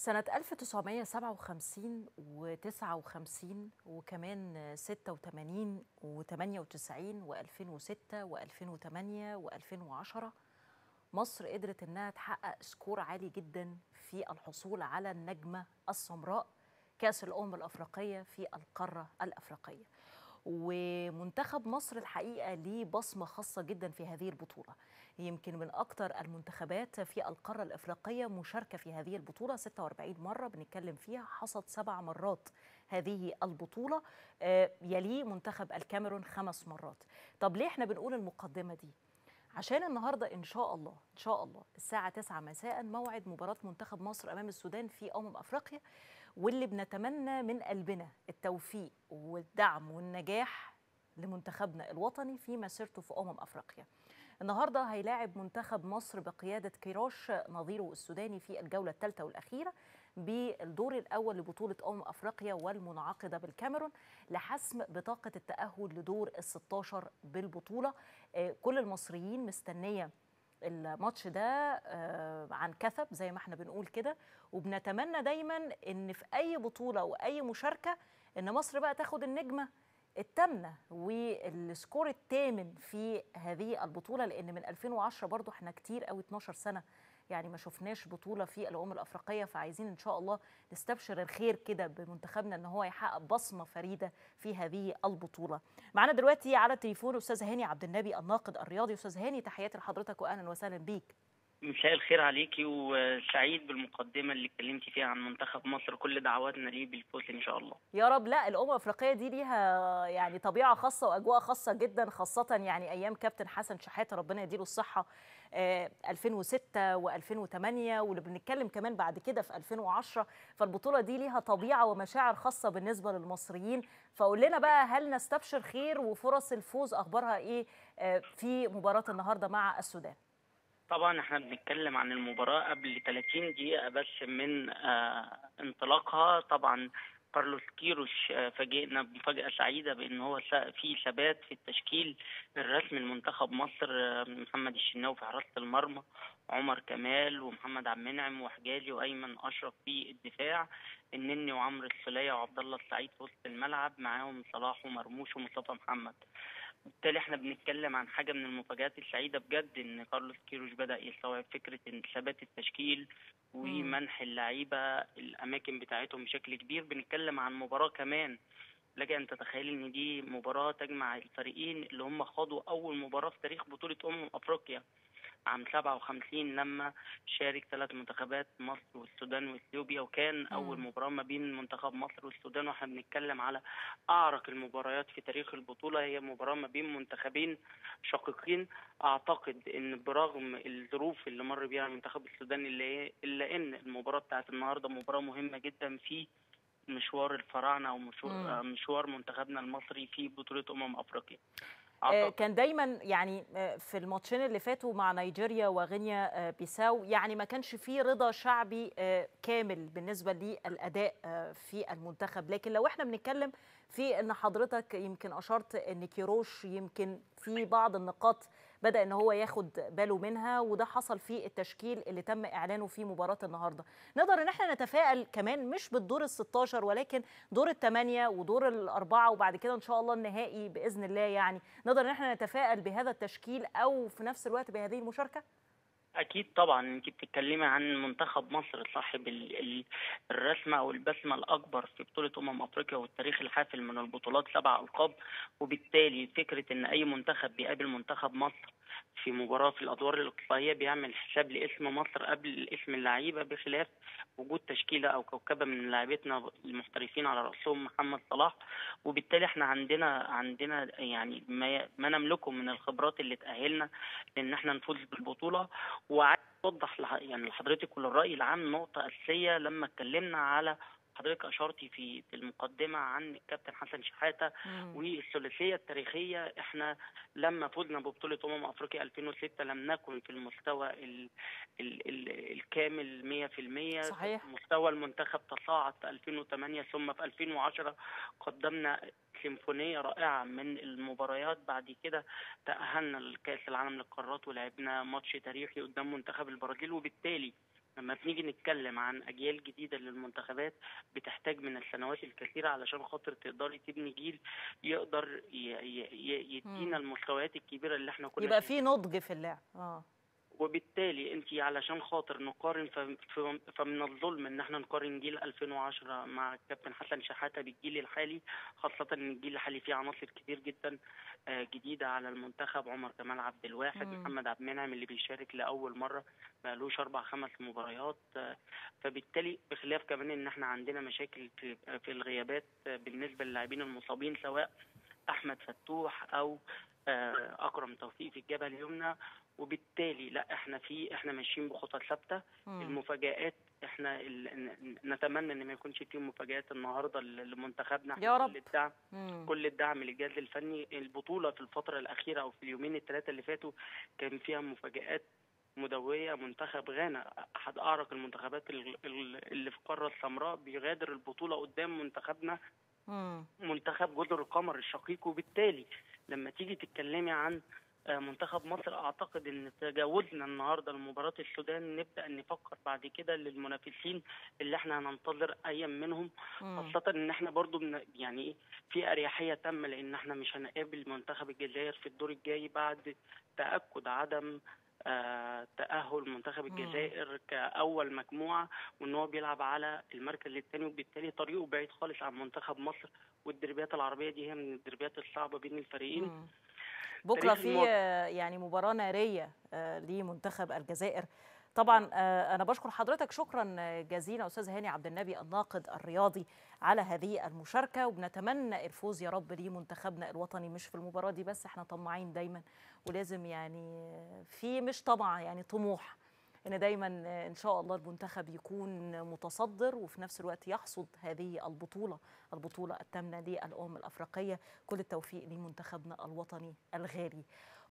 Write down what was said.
سنة 1957 و59 وكمان 86 و98 و2006 و2008 و2010 مصر قدرت انها تحقق سكور عالي جدا في الحصول على النجمة السمراء كأس الأمم الأفريقية في القارة الأفريقية ومنتخب مصر الحقيقة ليه بصمة خاصة جدا في هذه البطولة يمكن من أكثر المنتخبات في القارة الأفريقية مشاركة في هذه البطولة 46 مرة بنتكلم فيها حصد سبع مرات هذه البطولة يليه منتخب الكاميرون خمس مرات طب ليه احنا بنقول المقدمة دي؟ عشان النهارده ان شاء الله ان شاء الله الساعه 9 مساء موعد مباراه منتخب مصر امام السودان في امم افريقيا واللي بنتمنى من قلبنا التوفيق والدعم والنجاح لمنتخبنا الوطني في مسيرته في امم افريقيا. النهارده هيلاعب منتخب مصر بقياده كيروش نظيره السوداني في الجوله الثالثه والاخيره بالدور الاول لبطوله امم افريقيا والمنعقده بالكاميرون لحسم بطاقه التاهل لدور ال 16 بالبطوله كل المصريين مستنيه الماتش ده عن كثب زي ما احنا بنقول كده وبنتمنى دايما ان في اي بطوله واي مشاركه ان مصر بقى تاخد النجمه الثامنه والسكور الثامن في هذه البطوله لان من 2010 برضو احنا كتير قوي 12 سنه يعني ما شفناش بطوله في الامم الافريقيه فعايزين ان شاء الله نستبشر الخير كده بمنتخبنا ان هو يحقق بصمه فريده في هذه البطوله. معانا دلوقتي على التليفون استاذ هاني عبد النبي الناقد الرياضي استاذ هاني تحياتي لحضرتك واهلا وسهلا بيك. مساء الخير عليكي وسعيد بالمقدمه اللي اتكلمتي فيها عن منتخب مصر كل دعواتنا ليه بالفوز ان شاء الله يا رب لا الامم الافريقيه دي ليها يعني طبيعه خاصه واجواء خاصه جدا خاصه يعني ايام كابتن حسن شحاته ربنا يديله الصحه 2006 و2008 واللي بنتكلم كمان بعد كده في 2010 فالبطوله دي ليها طبيعه ومشاعر خاصه بالنسبه للمصريين فقول لنا بقى هل نستبشر خير وفرص الفوز اخبارها ايه في مباراه النهارده مع السودان طبعا احنا بنتكلم عن المباراة قبل 30 دقيقة بس من آه انطلاقها طبعا كارلوس كيروش آه فاجئنا بمفاجأة سعيدة بأن هو في ثبات في التشكيل الرسمي لمنتخب مصر آه محمد الشناوي في حراسة المرمى عمر كمال ومحمد عبد المنعم وحجازي وأيمن أشرف في الدفاع النني وعمرو السولية وعبد الله السعيد في وسط الملعب معاهم صلاح ومرموش ومصطفى محمد بالتالي احنا بنتكلم عن حاجه من المفاجآت السعيده بجد ان كارلوس كيروش بدا يستوعب فكره ان ثبات التشكيل ومنح اللعيبه الاماكن بتاعتهم بشكل كبير بنتكلم عن مباراه كمان لك ان تتخيل ان دي مباراه تجمع الفريقين اللي هم خاضوا اول مباراه في تاريخ بطوله امم افريقيا عام 57 لما شارك ثلاث منتخبات مصر والسودان واثيوبيا وكان م. اول مباراه ما بين منتخب مصر والسودان واحنا بنتكلم على اعرق المباريات في تاريخ البطوله هي مباراه ما بين منتخبين شقيقين اعتقد ان برغم الظروف اللي مر بيها المنتخب السوداني اللي الا ان المباراه بتاعت النهارده مباراه مهمه جدا في مشوار الفراعنه او مشوار, مشوار منتخبنا المصري في بطوله امم افريقيا كان دايما يعني في الماتشين اللي فاتوا مع نيجيريا وغينيا بيساو يعني ما كانش فيه رضا شعبي كامل بالنسبه للاداء في المنتخب لكن لو احنا بنتكلم في ان حضرتك يمكن اشرت ان كيروش يمكن في بعض النقاط بدا ان هو ياخد باله منها وده حصل في التشكيل اللي تم اعلانه في مباراه النهارده نقدر ان احنا نتفائل كمان مش بالدور ال16 ولكن دور الثمانيه ودور الاربعه وبعد كده ان شاء الله النهائي باذن الله يعني نقدر ان احنا نتفائل بهذا التشكيل او في نفس الوقت بهذه المشاركه اكيد طبعا انت بتتكلمي عن منتخب مصر صاحب الرسمه او البسمه الاكبر في بطوله امم افريقيا والتاريخ الحافل من البطولات سبع القاب وبالتالي فكره ان اي منتخب بيقابل منتخب مصر في مباراه في الادوار الاقصائيه بيعمل حساب لاسم مصر قبل اسم اللعيبه بخلاف وجود تشكيله او كوكبه من لاعبتنا المحترفين على راسهم محمد صلاح وبالتالي احنا عندنا عندنا يعني ما, ما نملكه من الخبرات اللي تاهلنا لان احنا نفوز بالبطوله وعايز اوضح يعني لحضرتك وللراي العام نقطه اساسيه لما اتكلمنا على حضرتك اشرتي في المقدمه عن الكابتن حسن شحاته والثلاثيه التاريخيه احنا لما فزنا ببطوله امم افريقيا 2006 لم نكن في المستوى ال ال ال الكامل 100% صحيح مستوى المنتخب تصاعد في 2008 ثم في 2010 قدمنا سيمفونيه رائعه من المباريات بعد كده تاهلنا لكاس العالم للقارات ولعبنا ماتش تاريخي قدام منتخب البرازيل وبالتالي لما بنيجي نتكلم عن اجيال جديده للمنتخبات بتحتاج من السنوات الكثيره علشان خاطر تقدري تبني جيل يقدر ي- ي- ي- يدينا المستويات الكبيره اللي احنا كنا يبقى في نضج في اللعب اه وبالتالي انت علشان خاطر نقارن ف- ف- فمن الظلم ان احنا نقارن جيل 2010 مع الكابتن حسن شحاته بالجيل الحالي خاصه ان الجيل الحالي فيه عناصر كتير جدا آه، جديده على المنتخب عمر كمال عبد الواحد مم. محمد عبد المنعم اللي بيشارك لاول مره بقالوش اربع خمس مباريات آه، فبالتالي بخلاف كمان ان احنا عندنا مشاكل في في الغيابات آه، بالنسبه للاعبين المصابين سواء احمد فتوح او آه، اكرم توفيق في الجبهه اليمنى وبالتالي لا احنا في احنا ماشيين بخطى ثابته مم. المفاجآت احنا ال- ن- نتمنى ان ما يكونش في مفاجآت النهارده ل- لمنتخبنا احنا يا كل رب. الدعم مم. كل الدعم للجهاز الفني البطوله في الفتره الاخيره او في اليومين الثلاثه اللي فاتوا كان فيها مفاجآت مدويه منتخب غانا احد اعرق المنتخبات ال- ال- اللي في القاره السمراء بيغادر البطوله قدام منتخبنا مم. منتخب جزر القمر الشقيق وبالتالي لما تيجي تتكلمي عن آه، منتخب مصر اعتقد ان تجاوزنا النهارده لمباراه السودان نبدا نفكر بعد كده للمنافسين اللي احنا هننتظر ايام منهم مم. خاصه ان احنا برضو بن يعني إيه، في اريحيه تامه لان احنا مش هنقابل منتخب الجزائر في الدور الجاي بعد تاكد عدم آه تاهل منتخب مم. الجزائر كاول مجموعه وان هو بيلعب على المركز الثاني وبالتالي طريقه بعيد خالص عن منتخب مصر والدربيات العربيه دي هي من الدربيات الصعبه بين الفريقين مم. بكره تاريخ في الماضي. آه، يعني مباراه ناريه آه، لمنتخب الجزائر طبعا آه، انا بشكر حضرتك شكرا جزيلا استاذ هاني عبد النبي الناقد الرياضي على هذه المشاركه وبنتمنى الفوز يا رب لمنتخبنا الوطني مش في المباراه دي بس احنا طماعين دايما ولازم يعني في مش طمع يعني طموح ان دايما ان شاء الله المنتخب يكون متصدر وفي نفس الوقت يحصد هذه البطوله البطوله الثامنه للامم الافريقيه كل التوفيق لمنتخبنا الوطني الغالي